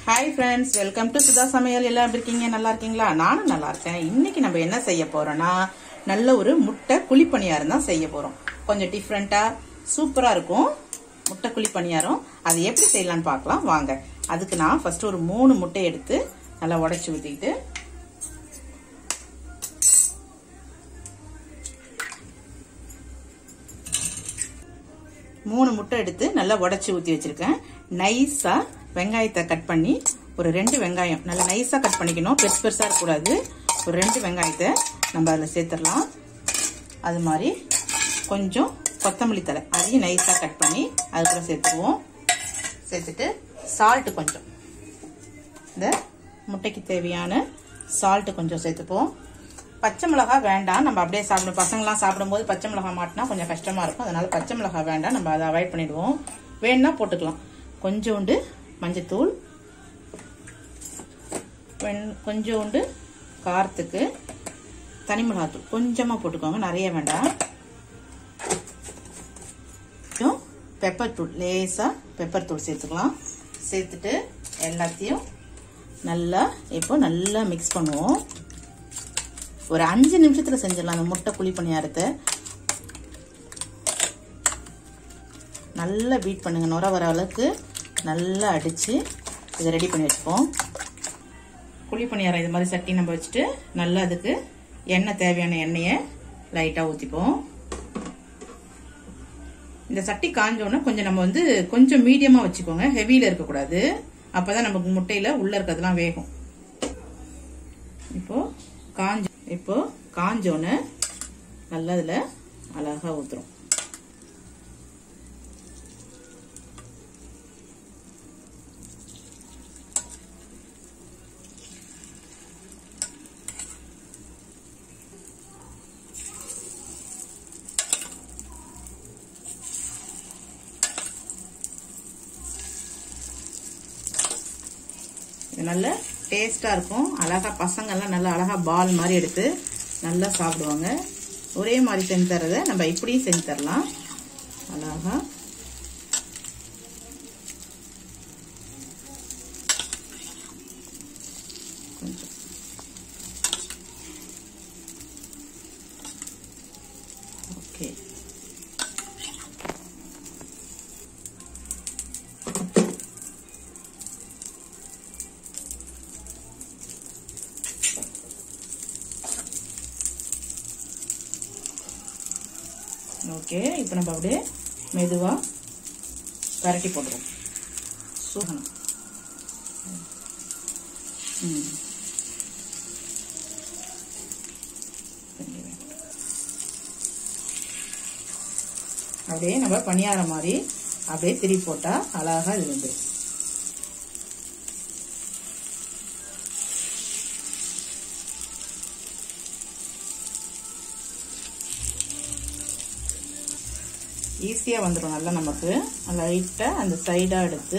hi friends welcome to Sudha சமையல் எல்லாம் எப்படி இருக்கீங்க நல்லா இருக்கீங்களா நானும் நல்லா இருக்கேன் இன்னைக்கு நம்ம என்ன செய்ய போறோம்னா நல்ல ஒரு முட்டை குழிப்பணியாரம் தான் செய்ய போறோம் கொஞ்சம் டிஃப்ரெண்டா சூப்பரா இருக்கும் முட்டை குழிப்பணியாரம் அது எப்படி செய்யலாம்னு பார்க்கலாம் வாங்க அதுக்கு நான் ஃபர்ஸ்ட் ஒரு மூணு முட்டை எடுத்து நல்லா உடைச்சு ஊத்திக்கிட்டு மூணு முட்டை எடுத்து நல்லா உடச்சி ஊற்றி வச்சிருக்கேன் நைஸா வெங்காயத்தை கட் பண்ணி ஒரு ரெண்டு வெங்காயம் நல்லா நைஸா கட் பண்ணிக்கணும் பெருசு பெருசா இருக்கக்கூடாது ஒரு ரெண்டு வெங்காயத்தை நம்ம அதில் சேர்த்துடலாம் அது மாதிரி கொஞ்சம் கொத்தமல்லி தலை அதையும் நைஸா கட் பண்ணி அதுக்குள்ள சேர்த்துருவோம் சேர்த்துட்டு சால்ட்டு கொஞ்சம் இந்த முட்டைக்கு தேவையான சால்ட்டு கொஞ்சம் சேர்த்துப்போம் பச்சை மிளகா வேண்டாம் நம்ம அப்படியே சாப்பிடும் பசங்களாம் சாப்பிடும்போது பச்சை மிளகா மாட்டினா கொஞ்சம் கஷ்டமா இருக்கும் அதனால பச்சை மிளகா வேண்டாம் நம்ம அதை அவாய்ட் பண்ணிடுவோம் வேணும்னா போட்டுக்கலாம் கொஞ்சோண்டு மஞ்சத்தூள் கொஞ்சோண்டு காரத்துக்கு தனி மிளகாத்தூள் கொஞ்சமாக போட்டுக்கோங்க நிறைய வேண்டாம் கொஞ்சம் பெப்பர் தூள் லேசாக பெப்பர் தூள் சேர்த்துக்கலாம் சேர்த்துட்டு எல்லாத்தையும் நல்லா இப்போ நல்லா மிக்ஸ் பண்ணுவோம் ஒரு அஞ்சு நிமிஷத்துல செஞ்சிடலாம் அந்த முட்டை குழி பணியாரத்தை நல்லா பீட் பண்ணுங்க நுர வர அளவுக்கு நல்லா அடிச்சு இதை ரெடி பண்ணி வச்சுப்போம் குழி பணியாரம் இது மாதிரி சட்டி நம்ம வச்சுட்டு நல்லா அதுக்கு எண்ணெய் தேவையான எண்ணெயை லைட்டாக ஊற்றிப்போம் இந்த சட்டி காஞ்சோன்னா கொஞ்சம் நம்ம வந்து கொஞ்சம் மீடியமாக வச்சுக்கோங்க ஹெவியில் இருக்கக்கூடாது அப்போதான் நமக்கு முட்டையில் உள்ள இருக்கிறதுலாம் வேகும் இப்போ காஞ்ச இப்போ காஞ்சோன்னு நல்லா இதில் அழகாக ஊற்றுறோம் இது நல்ல டேஸ்டாக இருக்கும் அழகாக பசங்கள்லாம் நல்லா அழகாக பால் மாதிரி எடுத்து நல்லா சாப்பிடுவாங்க ஒரே மாதிரி செஞ்சு தரதை நம்ம இப்படியும் செஞ்சு தரலாம் அழகா கொஞ்சம் ஓகே ஓகே இப்போ நம்ம அப்படியே மெதுவாக பரட்டி போட்டுருவோம் சூகணும் ம் அப்படியே நம்ம பணியார மாதிரி அப்படியே திரி போட்டால் அழகாக இது வந்துடும் ஈஸியாக வந்துடும் நல்லா நமக்கு லைட்டாக அந்த சைடாக எடுத்து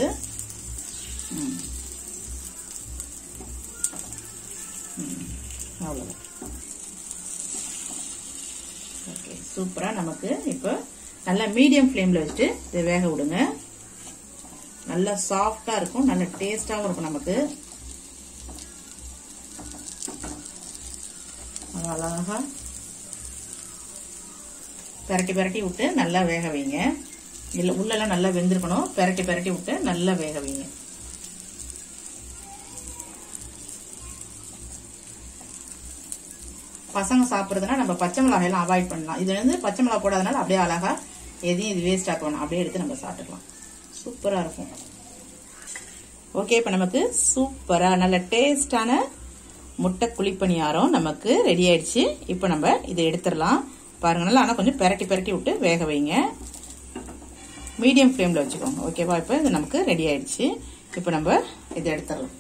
அவ்வளோதான் ஓகே சூப்பராக நமக்கு இப்போ நல்லா மீடியம் ஃப்ளேமில் வச்சுட்டு இதை வேக விடுங்க நல்லா சாஃப்டாக இருக்கும் நல்ல டேஸ்டாகவும் இருக்கும் நமக்கு அழகாக பெரட்டி பெரட்டி விட்டு நல்லா வேக வைங்க இல்லை உள்ளெல்லாம் நல்லா வெந்திருக்கணும் பெரட்டி பெரட்டி விட்டு நல்லா வேக வைங்க பசங்க சாப்பிட்றதுனா நம்ம பச்சை மிளகாயெல்லாம் அவாய்ட் பண்ணலாம் இது வந்து பச்சை மிளகா போடாதனால அப்படியே அழகா எதையும் இது வேஸ்ட் ஆக்க வேணாம் அப்படியே எடுத்து நம்ம சாப்பிட்டுக்கலாம் சூப்பராக இருக்கும் ஓகே இப்போ நமக்கு சூப்பராக நல்ல டேஸ்டான முட்டை குழிப்பணியாரம் நமக்கு ரெடி ஆயிடுச்சு இப்போ நம்ம இதை எடுத்துடலாம் பாருங்க நல்லா ஆனால் கொஞ்சம் பெரட்டி பெரட்டி விட்டு வேக வைங்க மீடியம் ஃப்ளேமில் வச்சுக்கோங்க ஓகேவா இப்போ இது நமக்கு ரெடி ஆயிடுச்சு இப்போ நம்ம இதை எடுத்துடலாம்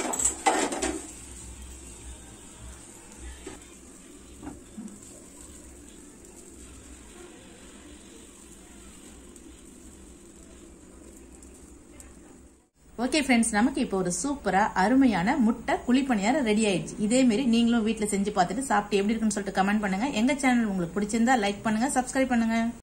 ஓகே ஃப்ரெண்ட்ஸ் நமக்கு இப்போ ஒரு சூப்பரா அருமையான முட்டை குழிப்பணியாரம் ரெடி ஆயிடுச்சு இதே மாதிரி நீங்களும் வீட்ல செஞ்சு பார்த்துட்டு சாப்பிட்டு எப்படி இருக்குன்னு சொல்லிட்டு கமெண்ட் பண்ணுங்க எங்க சேனல் உங்களுக்கு பிடிச்சிருந்தா லைக் பண்ணுங்க சப்ஸ்கிரைப் பண்ணுங்க